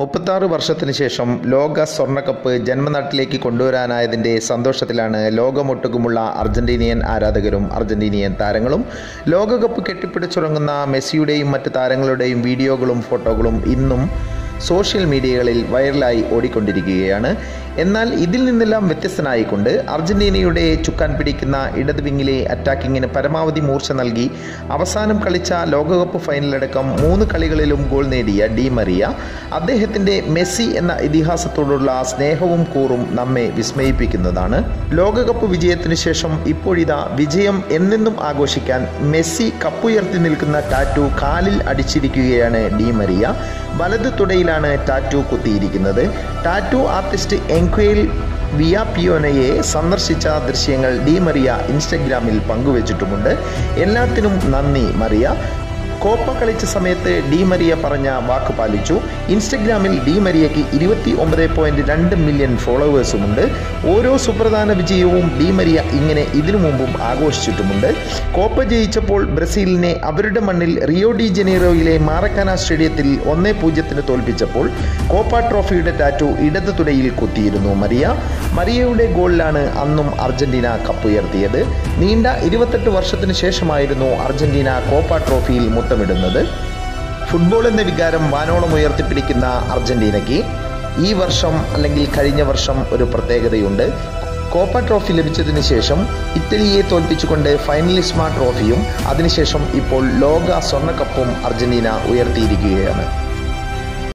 മുപ്പത്താറ് വർഷത്തിന് ശേഷം ലോക സ്വർണ്ണക്കപ്പ് ജന്മനാട്ടിലേക്ക് കൊണ്ടുവരാനായതിൻ്റെ സന്തോഷത്തിലാണ് ലോകമൊട്ടുക്കുമുള്ള അർജന്റീനിയൻ ആരാധകരും അർജന്റീനിയൻ താരങ്ങളും ലോകകപ്പ് കെട്ടിപ്പിടിച്ചുറങ്ങുന്ന മെസ്സിയുടെയും മറ്റ് താരങ്ങളുടെയും വീഡിയോകളും ഫോട്ടോകളും ഇന്നും സോഷ്യൽ മീഡിയകളിൽ വൈറലായി ഓടിക്കൊണ്ടിരിക്കുകയാണ് എന്നാൽ ഇതിൽ നിന്നെല്ലാം വ്യത്യസ്തനായിക്കൊണ്ട് അർജന്റീനയുടെ ചുക്കാൻ പിടിക്കുന്ന ഇടത് വിങ്ങിലെ അറ്റാക്കിങ്ങിന് പരമാവധി മൂർച്ച നൽകി അവസാനം കളിച്ച ലോകകപ്പ് ഫൈനലടക്കം മൂന്ന് കളികളിലും ഗോൾ നേടിയ ഡി മറിയ അദ്ദേഹത്തിൻ്റെ മെസ്സി എന്ന ഇതിഹാസത്തോടുള്ള സ്നേഹവും കൂറും നമ്മെ വിസ്മയിപ്പിക്കുന്നതാണ് ലോകകപ്പ് വിജയത്തിന് ശേഷം ഇപ്പോഴിതാ വിജയം എന്നെന്നും ആഘോഷിക്കാൻ മെസ്സി കപ്പുയർത്തി നിൽക്കുന്ന ടാറ്റു കാലിൽ അടിച്ചിരിക്കുകയാണ് ഡി മറിയ വലത് തുടയിലാണ് ടാറ്റു കുത്തിയിരിക്കുന്നത് ടാറ്റു ആർട്ടിസ്റ്റ് എൻക്വയിൽ വിയ പിയോനയെ സന്ദർശിച്ച ദൃശ്യങ്ങൾ ഡി മറിയ ഇൻസ്റ്റഗ്രാമിൽ പങ്കുവച്ചിട്ടുമുണ്ട് എല്ലാത്തിനും നന്ദി മറിയ കോപ്പ കളിച്ച സമയത്ത് ഡി മരിയ പറഞ്ഞ വാക്ക് പാലിച്ചു ഇൻസ്റ്റഗ്രാമിൽ ഡി മരിയയ്ക്ക് ഇരുപത്തി ഒമ്പത് പോയിന്റ് രണ്ട് മില്യൺ ഫോളോവേഴ്സുമുണ്ട് ഓരോ സുപ്രധാന വിജയവും ഡി മരിയ ഇങ്ങനെ ഇതിനു മുമ്പും ആഘോഷിച്ചിട്ടുമുണ്ട് കോപ്പ ജയിച്ചപ്പോൾ ബ്രസീലിനെ അവരുടെ മണ്ണിൽ റിയോ ഡി ജനീറോയിലെ മാറക്കാന സ്റ്റേഡിയത്തിൽ ഒന്നേ പൂജ്യത്തിന് തോൽപ്പിച്ചപ്പോൾ കോപ്പ ട്രോഫിയുടെ ടാറ്റു ഇടത് തുടയിൽ കുത്തിയിരുന്നു മരിയ മരിയയുടെ ഗോളിലാണ് അന്നും അർജന്റീന കപ്പുയർത്തിയത് നീണ്ട ഇരുപത്തെട്ട് വർഷത്തിന് ശേഷമായിരുന്നു അർജന്റീന കോപ്പ ട്രോഫിയിൽ മുത്തമിടുന്നത് ഫുട്ബോൾ എന്ന വികാരം വാനോളം ഉയർത്തിപ്പിടിക്കുന്ന അർജന്റീനയ്ക്ക് ഈ വർഷം അല്ലെങ്കിൽ കഴിഞ്ഞ വർഷം ഒരു പ്രത്യേകതയുണ്ട് കോപ്പ ട്രോഫി ലഭിച്ചതിന് ശേഷം ഇറ്റലിയെ തോൽപ്പിച്ചുകൊണ്ട് ഫൈനലിസ്മ ട്രോഫിയും അതിനുശേഷം ഇപ്പോൾ ലോക സ്വർണ്ണക്കപ്പും അർജന്റീന ഉയർത്തിയിരിക്കുകയാണ്